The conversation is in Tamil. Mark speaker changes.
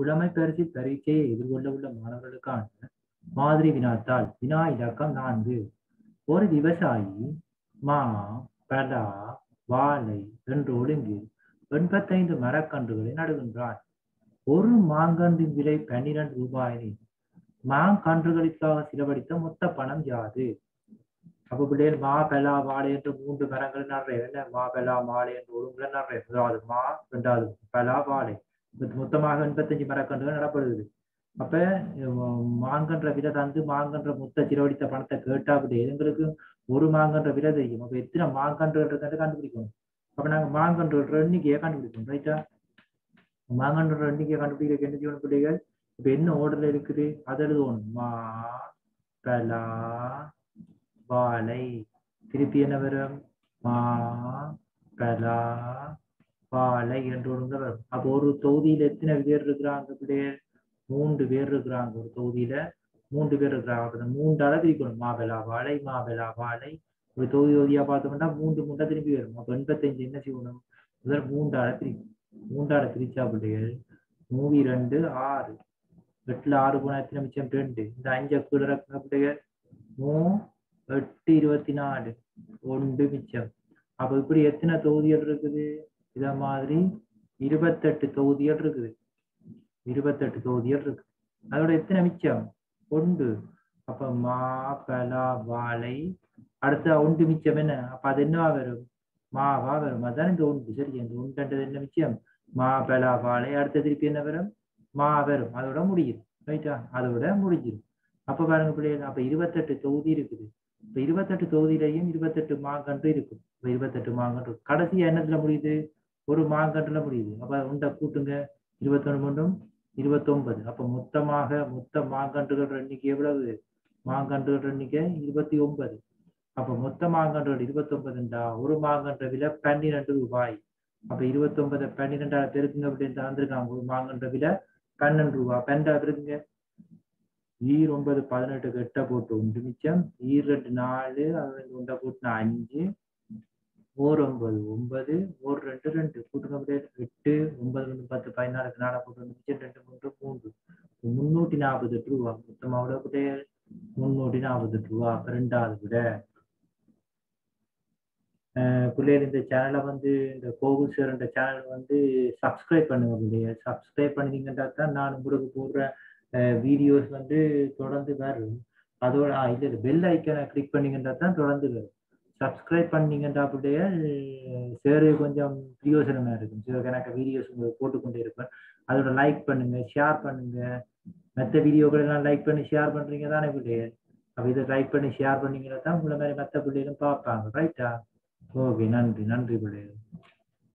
Speaker 1: புலமை பரிசு பரீட்சையை எதிர்கொள்ள உள்ள மாணவர்களுக்கான மாதிரி வினாத்தாள் வினா இலக்கம் நான்கு ஒரு விவசாயி மா பலா வாழை என்று ஒழுங்கில் எண்பத்தைந்து மரக்கன்றுகளை நடுகின்றான் ஒரு மாங்கன்றின் விலை பன்னிரண்டு ரூபாயினில் மாங்கன்றுகளுக்காக செலவழித்த மொத்த பணம் யாது அப்ப பிள்ளைகள் மா பெலா வாழை என்று மூன்று மரங்கள் நடுறேன் என்ன மா பெலா மாலை என்று ஒழுங்குல நடுறேன் முதலாவது மா இரண்டாவது பெலா வாழை மொத்த- மொத்தமாக எண்பத்தஞ்சு மரக்கன்றுகள் நடப்படுது அப்ப உம், மாங்கன்ற விலை தந்து மாங்கன்ற மொத்த செலவழித்த பணத்தை கேட்டா அப்படி எங்களுக்கு ஒரு மாங்கன்ற விலை தெரியும் அப்ப எத்தனை மாங்கன்றுகள் இருக்குன்னு கண்டுபிடிக்கணும் அப்ப நாங்க மாங்கன்றுன்ற எண்ணிக்கையை கண்டுபிடிக்கணும் ரைட்டா மாங்கன்ற எண்ணிக்கையை கண்டுபிடிக்க என்ன செய்யணும் பிள்ளைகள் இப்ப என்ன ஓர்டர்ல இருக்குது அது எழுதுவோம் மா பலா வாழை திருப்பி என்ன வரும் மா பலா வாழை என்று ஒழுங்க வரும் அப்போ ஒரு தொகுதியில எத்தனை பேர் இருக்கிறாங்க பிள்ளைகள் மூன்று பேர் இருக்கிறாங்க ஒரு தொகுதியில மூன்று பேர் இருக்கிறாங்க அப்ப இந்த மூன்றால பிரிக்கணும் மாபெலா வாழை மாபெலா வாழை ஒரு தொகுதி தொகுதியா பார்த்தோம்னா மூன்று மூன்றா திருப்பி வரும் அப்ப எண்பத்தஞ்சு என்ன செய்யணும் முதல் மூன்றால பிரிக்கும் மூன்றால பிரிச்சா பிள்ளைகள் மூவி ரெண்டு ஆறு எட்டுல ஆறு போனா எத்தனை மிச்சம் ரெண்டு இந்த அஞ்சை கீழே இறக்குங்க பிள்ளைகள் மூ எட்டு இருபத்தி நாலு ஒன்று மிச்சம் அப்ப இப்படி எத்தனை தொகுதிகள் இருக்குது இத மாதிரி இருபத்தெட்டு தொகுதிகள் இருக்குது இருபத்தெட்டு தொகுதிகள் இருக்கு அதோட எத்தனை மிச்சம் ஒன்று அப்ப மா பலா வாழை அடுத்து ஒன்று மிச்சம் என்ன அப்ப அது என்னவா வரும் மாவா வரும் அதான் இந்த ஒன்று சரி இந்த ஒன்றுன்றது என்ன மிச்சம் மா பலா வாழை அடுத்த திருப்பி என்ன வரும் மா வரும் அதோட முடியுது ரைட்டா அதோட முடிஞ்சிடும் அப்ப பாருங்க பிள்ளைகள் அப்ப இருபத்தெட்டு தொகுதி இருக்குது இப்ப இருபத்தெட்டு தொகுதியிலையும் இருபத்தெட்டு மாங்கன்று இருக்கும் இப்ப இருபத்தெட்டு மாங்கன்று கடைசி எண்ணத்துல முடியுது ஒரு மாங்கன்றுல முடியுது அப்ப உண்டை கூட்டுங்க இருபத்தொன்னு மூன்றும் இருபத்தொன்பது அப்ப மொத்தமாக மொத்த மாங்கன்றுகள் எண்ணிக்கை எவ்வளவு மாங்கன்றுகள் எண்ணிக்கை இருபத்தி ஒன்பது அப்ப மொத்த மாங்கன்றுகள் இருபத்தி ஒன்பதுண்டா ஒரு மாங்கன்ற விலை பன்னிரெண்டு ரூபாய் அப்ப இருபத்தி ஒன்பது பன்னிரெண்டாயிரம் பெருக்குங்க அப்படின்னு தந்திருக்காங்க ஒரு மாங்கன்ற விலை பன்னெண்டு ரூபாய் பன்னெண்டா இருக்குங்க ஈர் ஒன்பது பதினெட்டுக்கு எட்டை போட்டு ஒன்று மிச்சம் ஈர் ரெண்டு நாலு அது ஒன்றை போட்டுனா அஞ்சு ஓர் ஒன்பது ஒன்பது ஓர் ரெண்டு ரெண்டு கூட்டுங்க அப்படியே எட்டு ஒன்பது ரெண்டு பத்து பதினாலுக்கு நாலு போட்டு ஒன்று மிச்சம் ரெண்டு மூன்று மூன்று முன்னூத்தி நாற்பது எட்டு ரூபா மொத்தமா விட அப்படியே முன்னூத்தி நாற்பது எட்டு ரூபா அப்ப ரெண்டாவது விட அஹ் பிள்ளைகள் இந்த சேனலை வந்து இந்த கோகுல் சார் என்ற சேனல் வந்து சப்ஸ்கிரைப் பண்ணுங்க பிள்ளைகள் சப்ஸ்கிரைப் பண்ணிங்கன்னா தான் நான் உங்களுக்கு போடுற வீடியோஸ் வந்து தொடர்ந்து வரும் அதோட ஆ, இல்ல இல்ல பெல் ஐக்கனை கிளிக் பண்ணீங்கன்னா தான் தொடர்ந்து வரும் சப்ஸ்கிரைப் பண்ணீங்கன்னா அப்படியே சேரு கொஞ்சம் பிரயோசனமா இருக்கும் சில கணக்கு வீடியோஸ் உங்களுக்கு போட்டுக்கொண்டே இருப்பேன் அதோட லைக் பண்ணுங்க ஷேர் பண்ணுங்க மற்ற வீடியோக்கள் எல்லாம் லைக் பண்ணி ஷேர் பண்றீங்க தானே பிள்ளைகள் அப்ப இதை லைக் பண்ணி ஷேர் பண்ணீங்கன்னா தான் உங்களை மாதிரி மற்ற பிள்ளைகளும் பார்ப்பாங்க ரைட்டா ஓகே நன்றி நன்றி பிள்ளைகள்